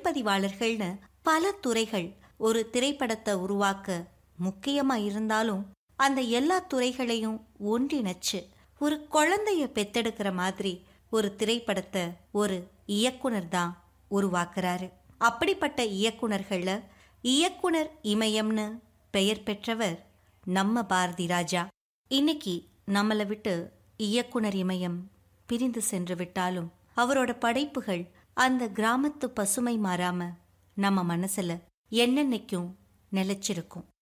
ஒளிப்பதிவாளர்கள்னு பல துறைகள் ஒரு திரைப்படத்தை உருவாக்க முக்கியமா இருந்தாலும் அந்த எல்லா துறைகளையும் ஒன்றிணைச்சு ஒரு குழந்தைய பெத்தெடுக்கிற மாதிரி ஒரு திரைப்படத்தை ஒரு இயக்குனர் தான் உருவாக்குறாரு அப்படிப்பட்ட இயக்குனர்கள்ல இயக்குனர் இமயம்னு பெயர் பெற்றவர் நம்ம பாரதி ராஜா இன்னைக்கு நம்மளை விட்டு இயக்குனர் இமயம் பிரிந்து சென்று விட்டாலும் அவரோட படைப்புகள் அந்த கிராமத்து பசுமை மாறாம நம்ம மனசுல என்னென்னைக்கும் நிலைச்சிருக்கும்